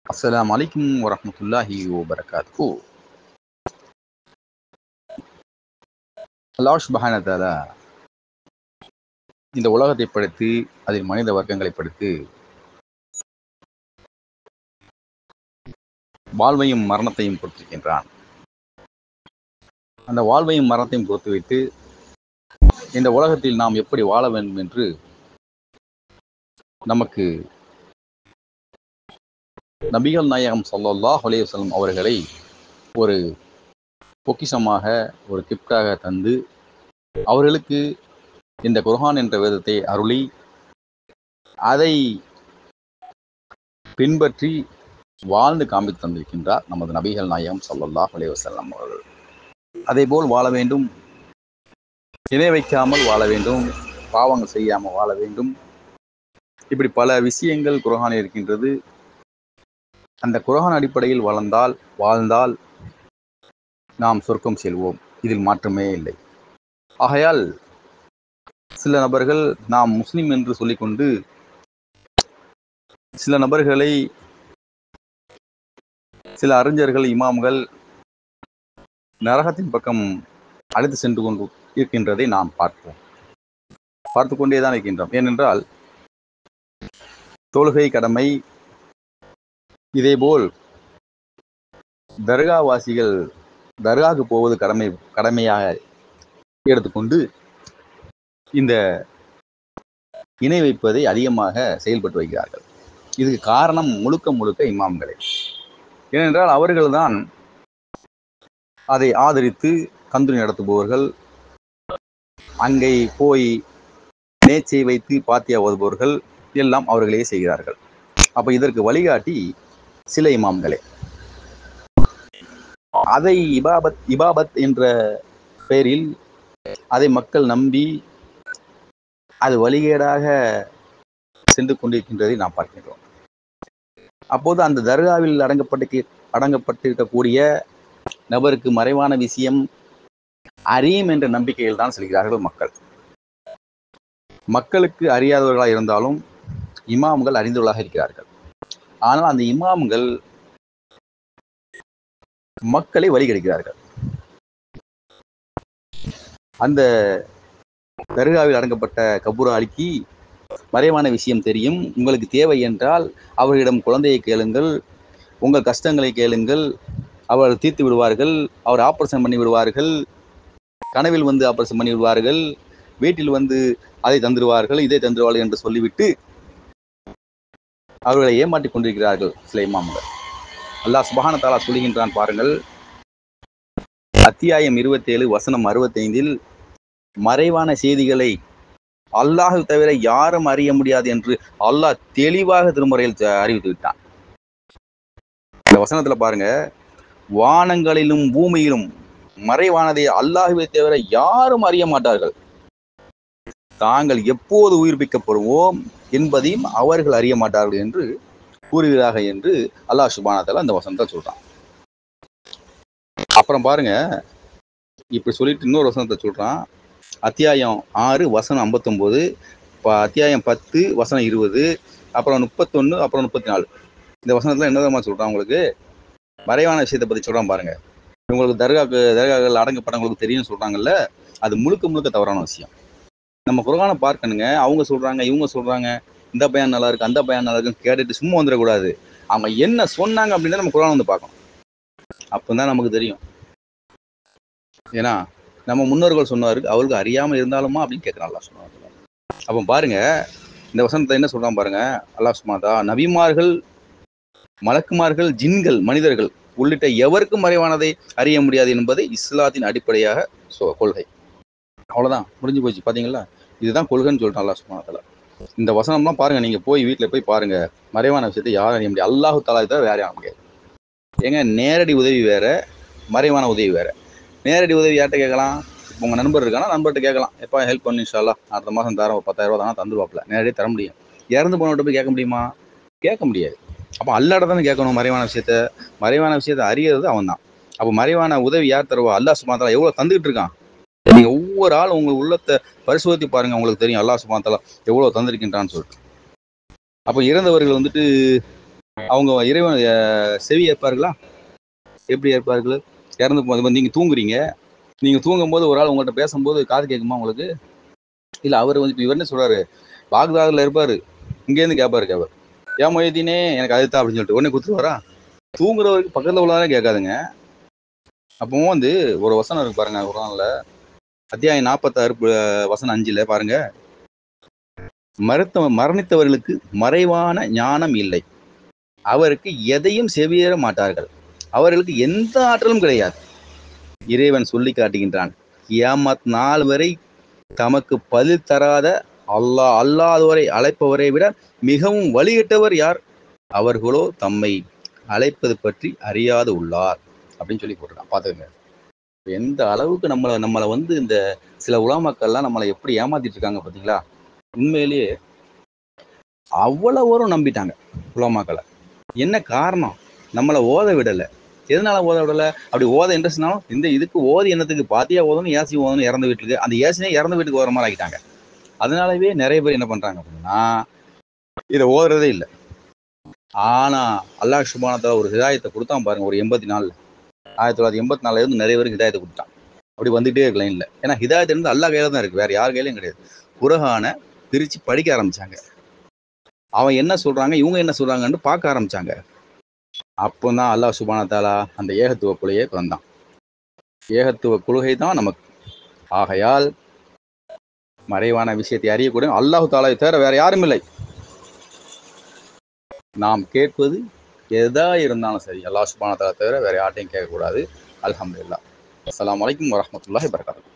அஸ்ஸலாமு அலைக்கும் வரஹ்மத்துல்லாஹி வபரகாத்துஹு அல்லாஹ் சுப்ஹானஹு வ தஆலா இந்த உலகத்தை படைத்து அதில் மனித வர்க்கங்களை படைத்து வாழ்வையும் மரணத்தையும் கொடுத்திருக்கின்றான் அந்த வாழ்வையும் மரணத்தையும் கொடுத்து வைத்து இந்த உலகத்தில் நாம் எப்படி வாழ வேண்டும் என்று நமக்கு நபிகள் நாயகம் ஸல்லல்லாஹு அலைஹி வஸல்லம் அவர்களை ஒரு பொக்கிஷமாக ஒரு கிஃப்டாக தந்து அவர்களுக்கு இந்த குர்ஆன் என்ற வேதத்தை அருளி அதை பின்பற்றி வாழ்ந்து காண்பித்து தந்திருக்கின்றார் நமது நபிகள் நாயகம் ஸல்லல்லாஹு அலைஹி வஸல்லம் அவர்கள் அதேபோல் வாழ வேண்டும் இணை வைக்காமல் வாழ வேண்டும் பாவங்கள் செய்யாமல் வாழ வேண்டும் இப்படி பல விஷயங்கள் குர்ஆனில் இருக்கின்றது அந்த குர்ஆன் அடிப்படையில் வளர்ந்தால் வாழ்ந்தால் நாம் சொர்க்கம் செல்வோம் இதில் மாற்றமே இல்லை ஆகையால் சில நபர்கள் நாம் முஸ்லிம் என்று சொல்லிக்கொண்டு சில நபர்களை சில அறிஞர்கள் இமாம்கள் நரகத்தின் பக்கம் அழைத்து சென்று கொண்டு இருக்கின்றதை நாம் பார்ப்போம் பார்த்து கொண்டே தான் இருக்கின்றோம் ஏனென்றால் தொழுகை கடமை இதேபோல் தர்காவாசிகள் தர்காவுக்கு போவது கடமை கடமையாக எடுத்துக்கொண்டு இந்த இணை வைப்பதை அதிகமாக செயல்பட்டு வருகிறார்கள் இதுக்கு காரணம் முழுக்க முழுக்க இமாம்களே ஏனென்றால் அவர்கள்தான் அதை ஆதரித்து கந்துரி நடத்துபவர்கள் அங்கே போய் நேச்சை வைத்து பாத்தியா ஓதுபவர்கள் எல்லாம் அவர்களே செய்கிறார்கள் அப்ப இதற்கு வழிகாட்டி சில இமாம்களே அதை இபாபத் இபாபத் என்ற பெயரில் அதை மக்கள் நம்பி அது வழிகேடாக சென்று கொண்டிருக்கின்றதை நாம் பார்க்கின்றோம் அப்போது அந்த தர்காவில் அடங்கப்பட்டு அடங்கப்பட்டிருக்கக்கூடிய நபருக்கு மறைவான விஷயம் அறியும் என்ற நம்பிக்கையில் தான் செல்கிறார்கள் மக்கள் மக்களுக்கு அறியாதவர்களாக இருந்தாலும் இமாம்கள் அறிந்தவர்களாக இருக்கிறார்கள் ஆனால் அந்த இமாம்கள் மக்களை வழிகெடுக்கிறார்கள் அந்த தர்காவில் அடங்கப்பட்ட கபூராளிக்கு மறைவான விஷயம் தெரியும் உங்களுக்கு தேவை என்றால் அவர்களிடம் குழந்தையை கேளுங்கள் உங்கள் கஷ்டங்களை கேளுங்கள் அவர் தீர்த்து விடுவார்கள் அவர் ஆபரேஷன் பண்ணி விடுவார்கள் கனவில் வந்து ஆபரேஷன் பண்ணி விடுவார்கள் வீட்டில் வந்து அதை தந்துடுவார்கள் இதை தந்துடுவார்கள் என்று சொல்லிவிட்டு அவர்களை ஏமாற்றிக் கொண்டிருக்கிறார்கள் சில இமாம்கள் அல்லாஹ் சுபஹான தாலா சொல்லுகின்றான் பாருங்கள் அத்தியாயம் இருபத்தேழு வசனம் அறுபத்தைந்தில் மறைவான செய்திகளை அல்லாஹ் தவிர யாரும் அறிய முடியாது என்று அல்லாஹ் தெளிவாக திருமுறையில் அறிவித்து விட்டான் இந்த வசனத்துல பாருங்க வானங்களிலும் பூமியிலும் மறைவானதை அல்லாஹுவை தவிர யாரும் அறிய மாட்டார்கள் தாங்கள் எப்போது உயிர்ப்பிக்கப்படுவோம் என்பதையும் அவர்கள் அறிய மாட்டார்கள் என்று கூறுகிறார்கள் என்று அல்லாஹ் சுபானத்தால அந்த வசனத்தை சொல்றான் அப்புறம் பாருங்க இப்படி சொல்லிட்டு இன்னொரு வசனத்தை சொல்றான் அத்தியாயம் ஆறு வசனம் ஐம்பத்தொம்போது அத்தியாயம் பத்து வசனம் இருபது அப்புறம் முப்பத்தொன்று அப்புறம் முப்பத்தி நாலு இந்த வசனத்தில் என்ன விதமாக சொல்கிறான் உங்களுக்கு மறைவான விஷயத்தை பற்றி சொல்கிறான் பாருங்க உங்களுக்கு தர்காக்கு தர்காக்கள் அடங்கப்பட்டவங்களுக்கு தெரியும்னு சொல்கிறாங்கல்ல அது முழுக்க முழுக்க தவறான விஷயம் நம்ம குரானை பார்க்கணுங்க அவங்க சொல்கிறாங்க இவங்க சொல்கிறாங்க இந்த பையன் நல்லா இருக்கு அந்த பையன் நல்லா இருக்குன்னு கேட்டுட்டு சும்மா வந்துடக்கூடாது அவங்க என்ன சொன்னாங்க அப்படின்னு நம்ம குரான் வந்து பார்க்கணும் அப்போ தான் நமக்கு தெரியும் ஏன்னா நம்ம முன்னோர்கள் சொன்னாரு அவருக்கு அறியாமல் இருந்தாலுமா அப்படின்னு கேட்குறான் அல்லா சொன்னார் அப்போ பாருங்க இந்த வசனத்தை என்ன சொல்றான் பாருங்க அல்லாஹ் சுமாதா நபிமார்கள் மலக்குமார்கள் ஜின்கள் மனிதர்கள் உள்ளிட்ட எவருக்கும் மறைவானதை அறிய முடியாது என்பது இஸ்லாத்தின் அடிப்படையாக சொ கொள்கை அவ்வளோதான் முடிஞ்சு போச்சு பார்த்தீங்களா இதுதான் கொள்கைன்னு சொல்லிட்டான் அல்லா சுமானத்தில் இந்த வசனம்லாம் பாருங்க நீங்க போய் வீட்டில் போய் பாருங்க மறைவான விஷயத்தை யாரும் அறிய முடியாது அல்லாஹு தாலா தவிர வேற யாரும் முடியாது ஏங்க நேரடி உதவி வேற மறைவான உதவி வேற நேரடி உதவி யார்கிட்ட கேட்கலாம் இப்போ உங்கள் நண்பர் இருக்கானா நண்பர்கிட்ட கேட்கலாம் எப்போ ஹெல்ப் பண்ணு இன்ஷால்லா அடுத்த மாதம் தர ஒரு பத்தாயிரம் ரூபா தானே தந்துருவாப்ல நேரடியாக தர முடியும் இறந்து போனவட்ட போய் கேட்க முடியுமா கேட்க முடியாது அப்போ அல்லாட தானே கேட்கணும் மறைவான விஷயத்த மறைவான விஷயத்த அறியறது அவன் தான் அப்போ மறைவான உதவி யார் தருவா அல்லாஹ் சுமாத்தலா எவ்வளோ தந்துகிட்டு இருக்கான் நீங்கள் ஒவ்வொரு ஆளும் உங்கள் உள்ளத்தை பரிசோதித்து பாருங்க உங்களுக்கு தெரியும் அல்லாஹ் சுமாத்தலா எவ்வளோ தந்திருக்கின்றான்னு சொல்லிட்டு அப்போ இறந்தவர்கள் வந்துட்டு அவங்க இறைவன் அஹ், செவி ஏற்பார்களா எப்படி ஏற்பார்கள் இறந்து போது நீங்க தூங்குறீங்க நீங்க தூங்கும் போது ஒரு ஆள் உங்கள்கிட்ட பேசும்போது காது கேட்குமா உங்களுக்கு இல்ல அவர் வந்து இப்ப இவர் என்ன சொல்றாரு பாக்தாதுல இருப்பாரு இங்கேருந்து கேட்பாரு கேட்பார் ஏன் மொய்தீனே எனக்கு அதுதான் அப்படின்னு சொல்லிட்டு உடனே குத்துருவாரா தூங்குறவருக்கு பக்கத்துல உள்ளதானே கேட்காதுங்க அப்பவும் வந்து ஒரு வசனம் இருக்கு பாருங்க குரான்ல அத்தியாயம் நாற்பத்தாறு வசனம் அஞ்சுல பாருங்க மருத்துவ மரணித்தவர்களுக்கு மறைவான ஞானம் இல்லை அவருக்கு எதையும் செவியேற மாட்டார்கள் அவர்களுக்கு எந்த ஆற்றலும் கிடையாது இறைவன் சொல்லி காட்டுகின்றான் கியாமத் நாள் வரை தமக்கு பதில் தராத அல்லாஹ் அல்லாதவரை அழைப்பவரை விட மிகவும் வழிகட்டவர் யார் அவர்களோ தம்மை அழைப்பது பற்றி அறியாது உள்ளார் அப்படின்னு சொல்லி போட்டிருக்கான் பார்த்துக்கங்க எந்த அளவுக்கு நம்மளை நம்மளை வந்து இந்த சில உலாமாக்கள்லாம் நம்மளை எப்படி ஏமாத்திட்டு இருக்காங்க பார்த்தீங்களா உண்மையிலேயே அவ்வளவு நம்பிட்டாங்க உலமாக்களை என்ன காரணம் நம்மளை ஓத விடலை எதனால ஓத விடலை அப்படி ஓத இன்ட்ரெஸ்ட்னாலும் இந்த இதுக்கு ஓதி என்னத்துக்கு பாத்தியா ஓதணும் ஏசி ஓதணும் இறந்த வீட்டுக்கு அந்த ஏசினே இறந்த வீட்டுக்கு வர மாதிரி ஆகிட்டாங்க அதனாலவே நிறைய பேர் என்ன பண்றாங்க அப்படின்னா இதை ஓதுறதே இல்லை ஆனா அல்லாஹ் சுபானத்தால ஒரு ஹிதாயத்தை கொடுத்தான் பாருங்க ஒரு எண்பத்தி நாலுல ஆயிரத்தி தொள்ளாயிரத்தி எண்பத்தி நாலுல இருந்து நிறைய பேருக்கு ஹிதாயத்தை கொடுத்தான் அப்படி வந்துட்டே இருக்க லைன்ல ஏன்னா ஹிதாயத்து இருந்து அல்லாஹ் கையில தான் இருக்கு வேற யார் கையிலும் கிடையாது குரகான பிரிச்சு படிக்க ஆரம்பிச்சாங்க அவன் என்ன சொல்றாங்க இவங்க என்ன சொல்றாங்கன்னு பார்க்க ஆரம்பிச்சாங்க அப்போதான் அல்லாஹ் சுபான தாலா அந்த ஏகத்துவ கொலையை வந்தான் ஏகத்துவ கொள்கை தான் நமக்கு ஆகையால் மறைவான விஷயத்தை அறியக்கூடிய அல்லாஹு தாலாவை தவிர வேற யாரும் இல்லை நாம் கேட்பது எதா இருந்தாலும் சரி அல்லாஹ் சுபான தாலா தவிர வேற யார்ட்டையும் கேட்கக்கூடாது அல்ஹம்துலில்லாஹ் அஸ்ஸலாமு அலைக்கும் வரஹ்மத்துல்லாஹி வபரகாத்துஹு